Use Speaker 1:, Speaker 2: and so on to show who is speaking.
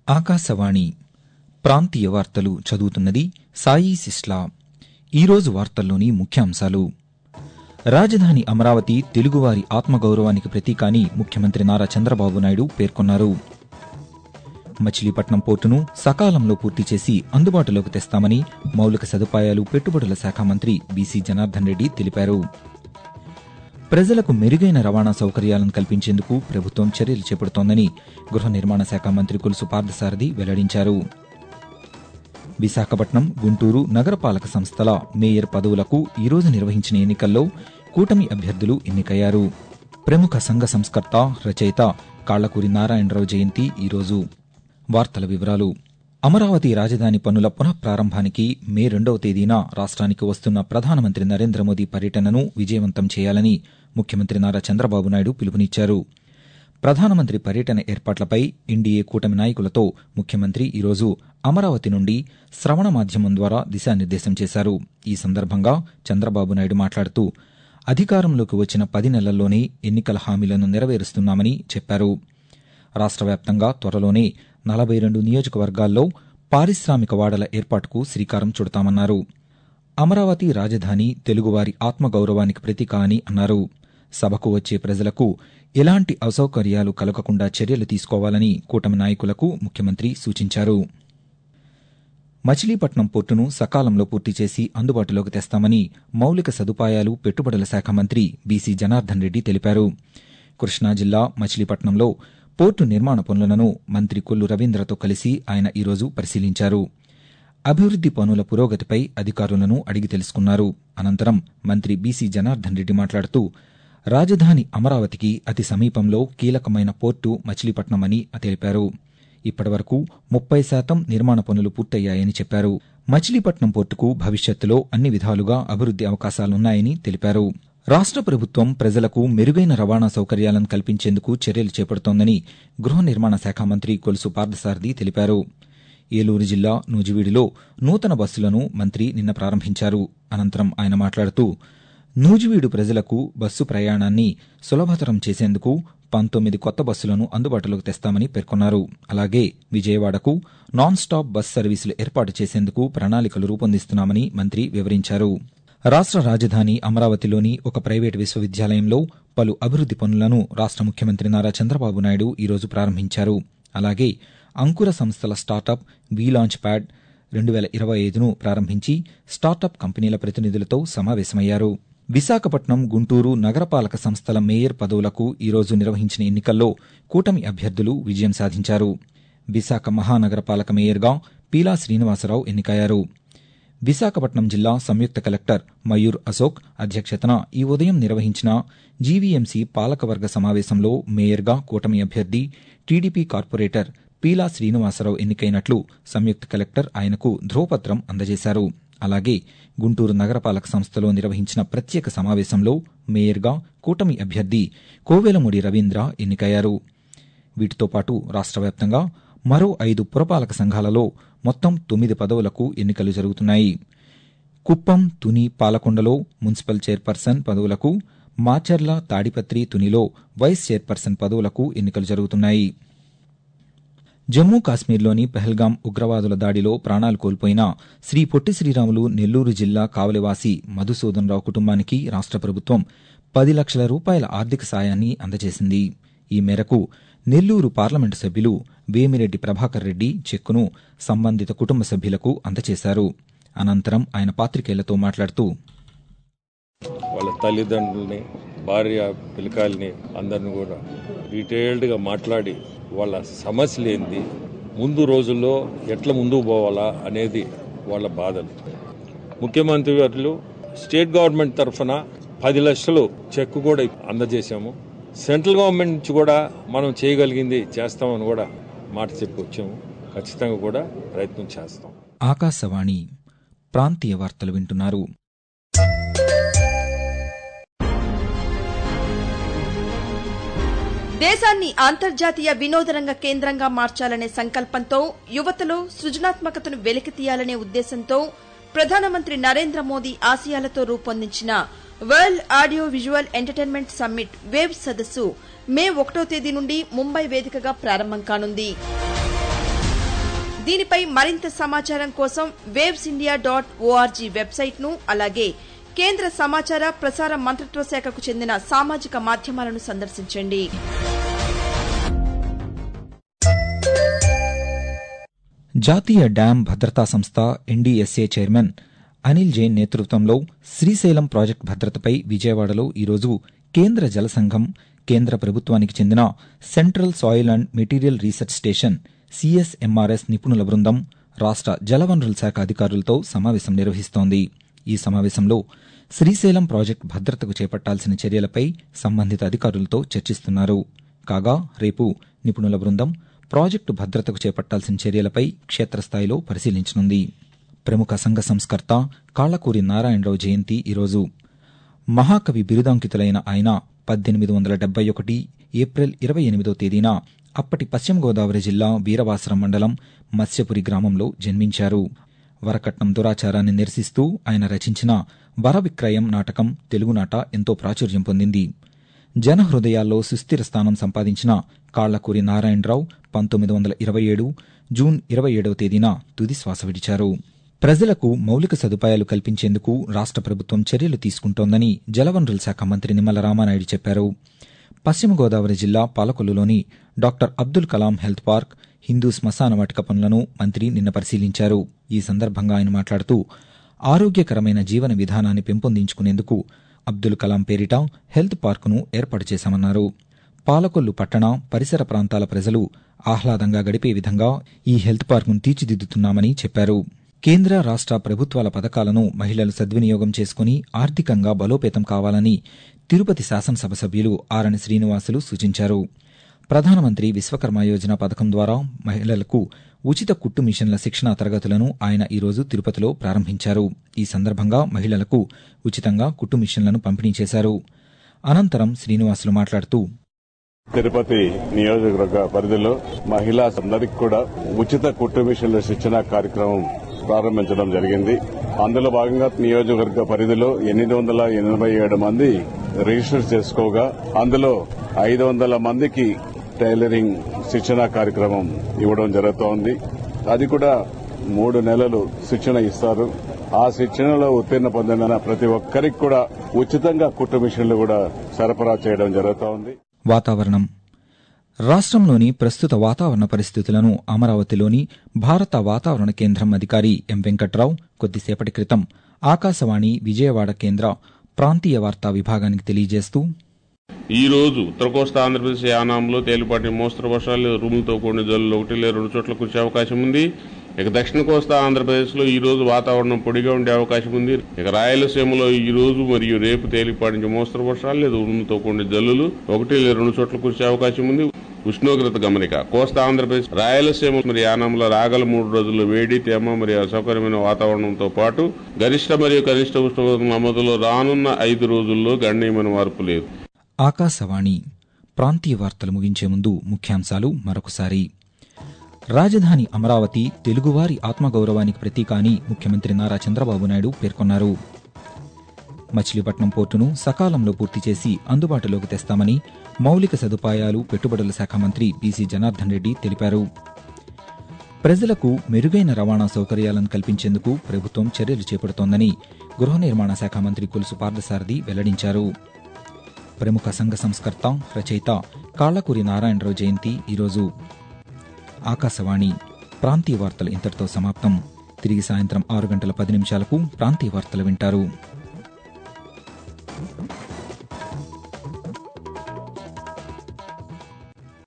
Speaker 1: ఆకాశవాణి ప్రాంతీయ వార్తలు చదువుతున్నది సాయి సిస్లా ఈరోజు వార్తల్లోని ముఖ్యాంశాలు రాజధాని అమరావతి తెలుగువారి ఆత్మగౌరవానికి ప్రతీక అని ముఖ్యమంత్రి నారా చంద్రబాబు నాయుడు పేర్కొన్నారు మచిలీపట్నం పోర్టును సకాలంలో పూర్తి చేసి అందుబాటులోకి తెస్తామని మౌలిక సదుపాయాలు పెట్టుబడుల శాఖ మంత్రి బీసీ జనార్దన్ రెడ్డి తెలిపారు ప్రజలకు మెరుగైన రవాణా సౌకర్యాలను కల్పించేందుకు ప్రభుత్వం చర్యలు చేపడుతోందని గృహ నిర్మాణ శాఖ మంత్రి కొలుసు పార్థసారథి వెల్లడించారు విశాఖపట్నం గుంటూరు నగరపాలక సంస్థల మేయర్ పదవులకు ఈరోజు నిర్వహించిన ఎన్నికల్లో కూటమి అభ్యర్థులు ఎన్నికయ్యారు ప్రముఖ సంఘ సంస్కర్త రచయిత కాళ్లకూరి నారాయణరావు జయంతి ఈరోజు వార్తల వివరాలు అమరావతి రాజధాని పనుల పునఃప్రారంభానికి మే రెండవ తేదీన రాష్ట్రానికి వస్తున్న ప్రధానమంత్రి నరేంద్ర మోదీ పర్యటనను విజయవంతం చేయాలని ముఖ్యమంత్రి నారా చంద్రబాబు నాయుడు పిలుపునిచ్చారు ప్రధానమంత్రి పర్యటన ఏర్పాట్లపై ఎన్డీఏ కూటమి నాయకులతో ముఖ్యమంత్రి ఈరోజు అమరావతి నుండి శ్రవణ మాధ్యమం ద్వారా దిశానిర్దేశం చేశారు ఈ సందర్భంగా చంద్రబాబు నాయుడు మాట్లాడుతూ అధికారంలోకి వచ్చిన పది నెలల్లోనే ఎన్నికల హామీలను నెరవేరుస్తున్నామని చెప్పారు రాష్ట్ర వ్యాప్తంగా త్వరలోనే నలభై రెండు నియోజకవర్గాల్లో పారిశ్రామిక వాడల ఏర్పాటుకు శ్రీకారం చుడతామన్నారు అమరావతి రాజధాని తెలుగువారి ఆత్మగౌరవానికి ప్రతీక అని అన్నారు సభకు వచ్చే ప్రజలకు ఎలాంటి అసౌకర్యాలు కలగకుండా చర్యలు తీసుకోవాలని కూటమి నాయకులకు ముఖ్యమంత్రి సూచించారు మచిలీపట్నం పోర్టును సకాలంలో పూర్తి చేసి అందుబాటులోకి తెస్తామని మౌలిక సదుపాయాలు పెట్టుబడుల శాఖ మంత్రి బీసీ జనార్దన్ రెడ్డి తెలిపారు కృష్ణా జిల్లా మచిలీపట్నంలో పోర్టు నిర్మాణ పనులను మంత్రి కొల్లు రవీంద్రతో కలిసి ఆయన ఈరోజు పరిశీలించారు అభివృద్ది పనుల పురోగతిపై అధికారులను అడిగి తెలుసుకున్నారు అనంతరం మంత్రి బీసీ జనార్దన్ రెడ్డి మాట్లాడుతూ రాజధాని అమరావతికి అతి సమీపంలో కీలకమైన పోర్టు మచిలీపట్నమని తెలిపారు ఇప్పటివరకు ముప్పై శాతం నిర్మాణ పనులు పూర్తయ్యాయని చెప్పారు మచిలీపట్నం పోర్టుకు భవిష్యత్తులో అన్ని విధాలుగా అభివృద్ది అవకాశాలున్నాయని తెలిపారు రాష్ట్ర ప్రభుత్వం ప్రజలకు మెరుగైన రవాణా సౌకర్యాలను కల్పించేందుకు చర్యలు చేపడుతోందని గృహ నిర్మాణ శాఖ మంత్రి కొలుసు పార్థసారథి తెలిపారు ఏలూరు జిల్లా నూజివీడులో నూతన బస్సులను మంత్రి నిన్న ప్రారంభించారు అనంతరం ఆయన మాట్లాడుతూ నూజివీడు ప్రజలకు బస్సు ప్రయాణాన్ని సులభతరం చేసేందుకు పంతొమ్మిది కొత్త బస్సులను అందుబాటులోకి తెస్తామని పేర్కొన్నారు అలాగే విజయవాడకు నాన్ స్టాప్ బస్ సర్వీసులు ఏర్పాటు చేసేందుకు ప్రణాళికలు రూపొందిస్తున్నామని మంత్రి వివరించారు రాష్ట్ర రాజధాని అమరావతిలోని ఒక ప్రైవేటు విశ్వవిద్యాలయంలో పలు అభివృద్ది పనులను రాష్ట్ర ముఖ్యమంత్రి నారా చంద్రబాబు నాయుడు ఈరోజు ప్రారంభించారు అలాగే అంకుర సంస్థల స్టార్టప్ వీ లాంచ్ ప్యాడ్ రెండు వేల ఇరవై ఐదును ప్రారంభించి స్టార్టప్ కంపెనీల ప్రతినిధులతో సమావేశమయ్యారు విశాఖపట్నం గుంటూరు నగరపాలక సంస్థల మేయర్ పదవులకు ఈరోజు నిర్వహించిన ఎన్నికల్లో కూటమి అభ్యర్థులు విజయం సాధించారు విశాఖ మహానగరపాలక మేయర్గా పీలా శ్రీనివాసరావు ఎన్నికయ్యారు విశాఖపట్నం జిల్లా సంయుక్త కలెక్టర్ మయూర్ అశోక్ అధ్యక్షతన ఈ ఉదయం నిర్వహించిన జీవీఎంసీ పాలకవర్గ సమావేశంలో మేయర్గా కూటమి అభ్యర్థి టీడీపీ కార్పొరేటర్ పీలా శ్రీనివాసరావు ఎన్నికైనట్లు సంయుక్త కలెక్టర్ ఆయనకు ధ్రువపత్రం అందజేశారు అలాగే గుంటూరు నగరపాలక సంస్థలో నిర్వహించిన ప్రత్యేక సమావేశంలో మేయర్గా కూటమి అభ్యర్థి కోవెలముడి రవీంద్ర ఎన్నికయ్యారు వీటితో పాటు రాష్ట్ర వ్యాప్తంగా మరో ఐదు పురపాలక సంఘాలలో మొత్తం తొమ్మిది పదవులకు ఎన్నికలు జరుగుతున్నాయి కుప్పం తుని పాలకొండలో మున్సిపల్ చైర్పర్సన్ పదవులకు మాచర్ల తాడిపత్రి తునిలో వైస్ చైర్పర్సన్ పదవులకు ఎన్నికలు జరుగుతున్నాయి జమ్మూ కాశ్మీర్లోని పెహల్గాం ఉగ్రవాదుల దాడిలో ప్రాణాలు కోల్పోయిన శ్రీ పొట్టి శ్రీరాములు నెల్లూరు జిల్లా కావలివాసి మధుసూదన్ రావు కుటుంబానికి రాష్ట్ర ప్రభుత్వం పది లక్షల రూపాయల ఆర్థిక సాయాన్ని అందజేసింది ఈ మేరకు నెల్లూరు పార్లమెంటు సభ్యులు వేమిరెడ్డి ప్రభాకర్ రెడ్డి చెక్కును సంబంధిత కుటుంబ సభ్యులకు అందజేశారు అనంతరం ఆయన పాతికేయులతో మాట్లాడుతూ
Speaker 2: వాళ్ళ తల్లిదండ్రుల్ని భార్య పిలకాయల్ని అందరిని కూడా డీటెయిల్డ్గా మాట్లాడి వాళ్ళ సమస్యలు ఏంది ముందు రోజుల్లో ఎట్లా ముందుకు పోవాలా అనేది వాళ్ళ బాధలు ముఖ్యమంత్రి గారు స్టేట్ గవర్నమెంట్ తరఫున పది లక్షలు చెక్ కూడా అందజేశాము సెంట్రల్ గవర్నమెంట్ నుంచి కూడా మనం చేయగలిగింది చేస్తామని కూడా మాట చెప్పి వచ్చాము ఖచ్చితంగా కూడా ప్రయత్నం చేస్తాం
Speaker 1: ఆకాశవాణి ప్రాంతీయ వార్తలు వింటున్నారు
Speaker 3: దేశాన్ని అంతర్జాతీయ వినోదరంగ కేంద్రంగా మార్చాలనే సంకల్పంతో యువతలో సృజనాత్మకతను వెలికితీయాలనే ఉద్దేశంతో ప్రధానమంత్రి నరేంద్ర మోదీ ఆశయాలతో రూపొందించిన world audio visual entertainment summit wave సదస్సు మే ఒకటో తేదీ నుండి ముంబై వేదికగా ప్రారంభం కానుంది దీనిపై మరింత సమాచారం కోసం వేవ్స్ ఇండియా డాట్ ఓఆర్జీ వెబ్సైట్ను అలాగే కేంద్ర సమాచార ప్రసార మంత్రిత్వ శాఖకు చెందిన సామాజిక మాధ్యమాలను సందర్శించండి
Speaker 1: జాతీయ డ్యాం భద్రతా సంస్థ ఎన్డీఎస్ఏ చైర్మన్ అనిల్ జైన్ నేతృత్వంలో శ్రీశైలం ప్రాజెక్టు భద్రతపై విజయవాడలో ఈరోజు కేంద్ర జల సంఘం కేంద్ర ప్రభుత్వానికి చెందిన central soil and material research station CSMRS నిపుణుల బృందం రాష్ట జలవనరుల శాఖ అధికారులతో సమావేశం నిర్వహిస్తోంది ఈ సమావేశంలో శ్రీశైలం ప్రాజెక్టు భద్రతకు చేపట్టాల్సిన చర్యలపై సంబంధిత అధికారులతో చర్చిస్తున్నారు కాగా రేపు నిపుణుల బృందం ప్రాజెక్టు భద్రతకు చేపట్టాల్సిన చర్యలపై క్షేత్రస్థాయిలో పరిశీలించనుంది ప్రముఖ సంఘ సంస్కర్త కాళ్లకూరి నారాయణరావు జయంతి ఈరోజు మహాకవి బిరుదాంకితులైన ఆయన పద్దెనిమిది వందల డెబ్బై ఒకటి ఏప్రిల్ ఇరవై ఎనిమిదో తేదీన అప్పటి పశ్చిమ గోదావరి జిల్లా వీరవాసరం మండలం మత్స్యపురి గ్రామంలో జన్మించారు వరకట్నం దురాచారాన్ని నిరసిస్తూ ఆయన రచించిన వర విక్రయం నాటకం తెలుగునాట ఎంతో ప్రాచుర్యం పొందింది జనహృదయాల్లో సుస్థిర స్థానం సంపాదించిన కాళ్లకూరి నారాయణరావు పంతొమ్మిది వందల ఇరవై ఏడు జూన్ ఇరవై ఏడవ తేదీన తుది శ్వాస విడిచారు ప్రజలకు మౌలిక సదుపాయాలు కల్పించేందుకు రాష్ట ప్రభుత్వం చర్యలు తీసుకుంటోందని జలవనరుల శాఖ మంత్రి నిమ్మల రామానాయుడు చెప్పారు పశ్చిమ గోదావరి జిల్లా పాలకొల్లులోని doctor Abdul Kalam health park Hindu శ్మశాన వాటిక పనులను మంత్రి నిన్న పరిశీలించారు ఈ సందర్భంగా ఆయన మాట్లాడుతూ ఆరోగ్యకరమైన జీవన విధానాన్ని పెంపొందించుకునేందుకు అబ్దుల్ కలాం పేరిట హెల్త్ పార్కును ఏర్పాటు చేశామన్నారు పాలకొల్లు పట్టణ పరిసర ప్రాంతాల ప్రజలు ఆహ్లాదంగా గడిపే విధంగా ఈ హెల్త్ పార్కును తీర్చిదిద్దుతున్నామని చెప్పారు కేంద్ర రాష్ట ప్రభుత్వాల పథకాలను మహిళలు సద్వినియోగం చేసుకుని ఆర్థికంగా బలోపేతం కావాలని తిరుపతి శాసనసభ సభ్యులు ఆరణి శ్రీనివాసులు సూచించారు ప్రధానమంత్రి విశ్వకర్మ యోజన పథకం ద్వారా మహిళలకు ఉచిత కుట్టు మిషన్ల శిక్షణా తరగతులను ఆయన ఈరోజు తిరుపతిలో ప్రారంభించారు ఈ సందర్భంగా మహిళలకు ఉచితంగా కుట్టు మిషన్లను పంపిణీ చేశారు అనంతరం శ్రీనివాసులు మాట్లాడుతూ
Speaker 4: తిరుపతి నియోజకవర్గ పరిధిలో మహిళా అందరికి కూడా ఉచిత కుట్టు మిషన్ల శిక్షణ కార్యక్రమం ప్రారంభించడం జరిగింది అందులో భాగంగా నియోజకవర్గ పరిధిలో ఎనిమిది వందల ఎనభై ఏడు మంది రిజిస్టర్ చేసుకోగా అందులో ఐదు వందల మందికి టైలరింగ్ శిక్షణ కార్యక్రమం ఇవ్వడం జరుగుతోంది అది కూడా మూడు నెలలు శిక్షణ ఇస్తారు ఆ శిక్షణలో ఉత్తీర్ణ పొందిన ప్రతి ఒక్కరికి కూడా ఉచితంగా కుట్టు మిషన్లు కూడా సరఫరా చేయడం జరుగుతోంది
Speaker 1: వాతావరణం రాష్ట్రంలోని ప్రస్తుత వాతావరణ పరిస్థితులను అమరావతిలోని భారత వాతావరణ కేంద్రం అధికారి ఎం వెంకట్రావు కొద్దిసేపటి క్రితం ఆకాశవాణి విజయవాడ కేంద్ర ప్రాంతీయ వార్తా విభాగానికి తెలియజేస్తూ
Speaker 5: ఈ రోజు ఉత్తర కోస్తా ఆంధ్రప్రదేశ్ యానాంలో తేలిపాటి మోస్తరు వర్షాలు రూములతో కూడిన జల్లులు ఒకటి లేదా రెండు చోట్ల కురిసే అవకాశం ఉంది ఇక దక్షిణ కోస్తా ఆంధ్రప్రదేశ్ లో ఈ రోజు వాతావరణం పొడిగా ఉండే అవకాశం ఉంది ఇక రాయలసీమలో ఈ రోజు మరియు రేపు తేలిపాటి నుంచి మోస్తరు వర్షాలు లేదా ఉరుములతో కూడిన జల్లులు ఒకటి లేదా రెండు చోట్ల కురిసే అవకాశం ఉంది ఉష్ణోగ్రత గమనిక కోస్తా ఆంధ్రప్రదేశ్ రాయలసీమ మరియు యానంలో రాగల మూడు రోజుల్లో వేడి తేమ మరియు అసౌకర్యమైన వాతావరణంతో పాటు గరిష్ట మరియు కనిష్ట ఉష్ణోగ్రత నమోదులో రానున్న ఐదు రోజుల్లో గణనీయమైన మార్పు లేదు
Speaker 1: ఆకాశవాణి ప్రాంతీయ వార్తలు ముగించే ముందు ముఖ్యాంశాలు మరొకసారి రాజధాని అమరావతి తెలుగువారి ఆత్మగౌరవానికి ప్రతీక అని ముఖ్యమంత్రి నారా చంద్రబాబు నాయుడు పేర్కొన్నారు మచిలీపట్నం పోర్టును సకాలంలో పూర్తి చేసి అందుబాటులోకి తెస్తామని మౌలిక సదుపాయాలు పెట్టుబడుల శాఖ మంత్రి బీసీ జనార్దన్ రెడ్డి తెలిపారు ప్రజలకు మెరుగైన రవాణా సౌకర్యాలను కల్పించేందుకు ప్రభుత్వం చర్యలు చేపడుతోందని గృహ నిర్మాణ శాఖ మంత్రి కొలుసు పార్థసారథి వెల్లడించారు ప్రముఖ సంఘ సంస్కర్త రచయిత కాళ్లకూరి నారాయణరావు జయంతి ఈరోజు ఆకాశవాణి ప్రాంతీయ వార్తలు ఇంతటితో సమాప్తం తిరిగి సాయంత్రం ఆరు గంటల పది నిమిషాలకు ప్రాంతీయ వార్తలు వింటారు